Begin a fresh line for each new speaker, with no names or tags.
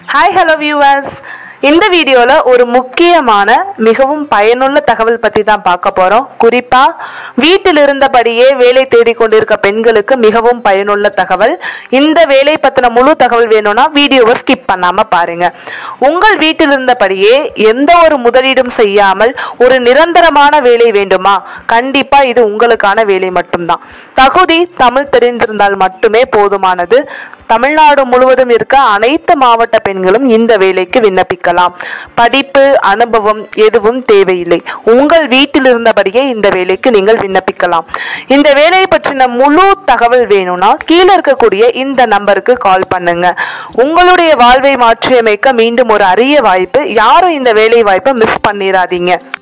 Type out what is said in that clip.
hi hello viewers இந்த வீடியோவில் ஒரு முக்கியமான மிகவும் பயனுள்ள தகவல் பற்றி தான் பார்க்க போகிறோம் குறிப்பாக வீட்டில் இருந்தபடியே வேலை தேடிக் கொண்டிருக்க பெண்களுக்கு மிகவும் பயனுள்ள தகவல் இந்த வேலை பற்றின முழு தகவல் வேணும்னா வீடியோவை ஸ்கிப் பண்ணாமல் பாருங்க உங்கள் வீட்டில் இருந்தபடியே எந்த ஒரு முதலீடும் செய்யாமல் ஒரு நிரந்தரமான வேலை வேண்டுமா கண்டிப்பாக இது உங்களுக்கான வேலை மட்டும்தான் தகுதி தமிழ் தெரிந்திருந்தால் மட்டுமே போதுமானது தமிழ்நாடு முழுவதும் இருக்க அனைத்து மாவட்ட பெண்களும் இந்த வேலைக்கு விண்ணப்பிக்கலாம் படிப்பு அனுபவம் எதுவும் தேவையில்லை உங்கள் வீட்டில் இருந்தபடியே இந்த வேலைக்கு நீங்கள் விண்ணப்பிக்கலாம் இந்த வேலையை பற்றின முழு தகவல் வேணும்னா கீழே இருக்கக்கூடிய இந்த நம்பருக்கு கால் பண்ணுங்க உங்களுடைய வாழ்வை மாற்றியமைக்க மீண்டும் ஒரு அரிய வாய்ப்பு யாரும் இந்த வேலை வாய்ப்பை மிஸ் பண்ணிடாதீங்க